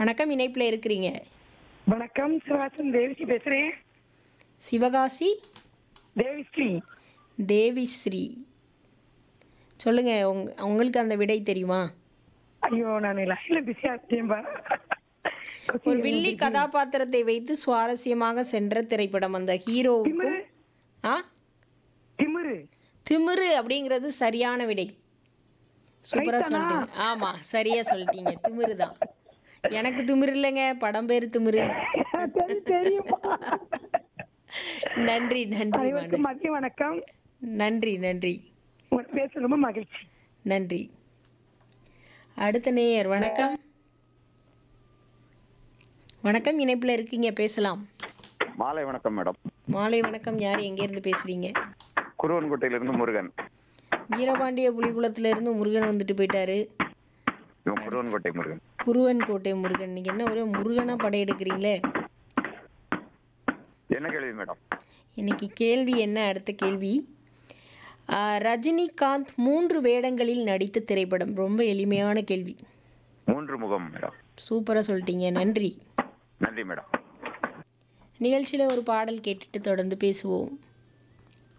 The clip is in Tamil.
வணக்கம் இணைப்பில் இருக்கிறீங்க வணக்கம் சிவாசன் தேவிஸ்ரீ பேசுறேன் சிவகாசி தேவிஸ்ரீ தேவிஸ்ரீ சொல்லுங்க உங் உங்களுக்கு அந்த விடை தெரியுமா ஐயோ நான் லைன்ல பிஸியா இருக்கேன்பா ஒரு வில்லி கதாபாத்திரத்தை வைத்து சுவாரஸ்யமாக சென்ற திரைப்படம் அந்த ஹீரோவுக்கும் திமிரு ஆ திமிரு திமிரு அப்படிங்கிறது சரியான விடை சூப்பரா Right தானா? சொல்லிட்டீங்க ஆமா சரியா சொல்லிட்டீங்க திமிரு தான் எனக்கு திமிரு இல்லைங்க படம் பேரு திமிரு தெரியும் தெரியுமா நன்றி நன்றி அனைவருக்கும் மனு. மதிய வணக்கம் நன்றி நன்றி உங்களுக்கு பேச ரொம்ப மகிழ்ச்சி நன்றி அடுத்த நேயர் வணக்கம் வணக்கம் இணைப்புல இருக்கீங்க பேசலாம் மாலை வணக்கம் மேடம் மாலை வணக்கம் யார் எங்க இருந்து பேசுறீங்க குருவன்கோட்டையிலிருந்து முருகன் வீரபாண்டிய புலிகுளத்துல இருந்து முருகன் வந்துட்டு போயிட்டாரு இவன் குருவன்கோட்டை முருகன் குருவன் கோட்டை முருகன் நீங்க என்ன ஒரே முருகனா படையெடுக்கிறீங்களே என்ன கேள்வி மேடம் இன்னைக்கு கேள்வி என்ன அடுத்த கேள்வி ஆ, ரஜினிகாந்த் மூன்று வேடங்களில் நடித்த திரைப்படம் ரொம்ப எளிமையான கேள்வி மூன்று முகம் மேடம் சூப்பரா சொல்லிட்டீங்க நன்றி நன்றி மேடம் நிகழ்ச்சியில ஒரு பாடல் கேட்டுட்டு தொடர்ந்து பேசுவோம்